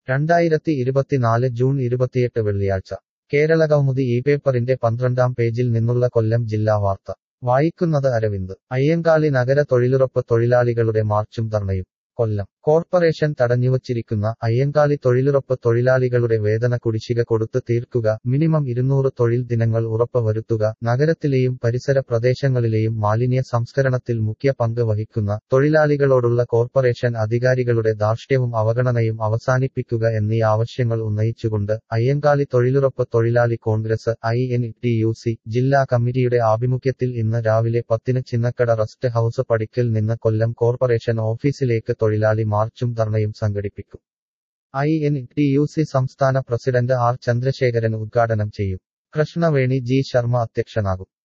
രണ്ടായിരത്തി ഇരുപത്തിനാല് ജൂൺ ഇരുപത്തിയെട്ട് വെള്ളിയാഴ്ച കേരള കൗമുദി ഈ പേപ്പറിന്റെ പന്ത്രണ്ടാം പേജിൽ നിന്നുള്ള കൊല്ലം ജില്ലാ വാർത്ത വായിക്കുന്നത് അരവിന്ദ് അയ്യങ്കാളി നഗര തൊഴിലുറപ്പ് തൊഴിലാളികളുടെ മാർച്ചും ധർണയും കൊല്ലം കോർപ്പറേഷൻ തടഞ്ഞുവച്ചിരിക്കുന്ന അയ്യങ്കാളി തൊഴിലുറപ്പ് തൊഴിലാളികളുടെ വേതന കുടിശ്ശിക കൊടുത്ത് തീർക്കുക മിനിമം ഇരുന്നൂറ് തൊഴിൽ ദിനങ്ങൾ ഉറപ്പ് വരുത്തുക നഗരത്തിലെയും പരിസര പ്രദേശങ്ങളിലെയും മാലിന്യ സംസ്കരണത്തിൽ മുഖ്യ പങ്ക് വഹിക്കുന്ന തൊഴിലാളികളോടുള്ള കോർപ്പറേഷൻ അധികാരികളുടെ ധാർഷ്ട്യവും അവഗണനയും അവസാനിപ്പിക്കുക എന്നീ ആവശ്യങ്ങൾ ഉന്നയിച്ചുകൊണ്ട് അയ്യങ്കാളി തൊഴിലുറപ്പ് തൊഴിലാളി Congress I N T U C ജില്ലാ കമ്മിറ്റിയുടെ ആഭിമുഖ്യത്തിൽ ഇന്ന് രാവിലെ പത്തിന് ചിന്നക്കട റസ്റ്റ് ഹൌസ് പടിക്കൽ നിന്ന് കൊല്ലം കോർപ്പറേഷൻ ഓഫീസിലേക്ക് തൊഴിലാളി മാർച്ചും ധർണയും സംഘടിപ്പിക്കും I N T U C സംസ്ഥാന പ്രസിഡന്റ് ആർ ചന്ദ്രശേഖരൻ ഉദ്ഘാടനം ചെയ്യും കൃഷ്ണവേണി ജി ശർമ്മ അധ്യക്ഷനാകും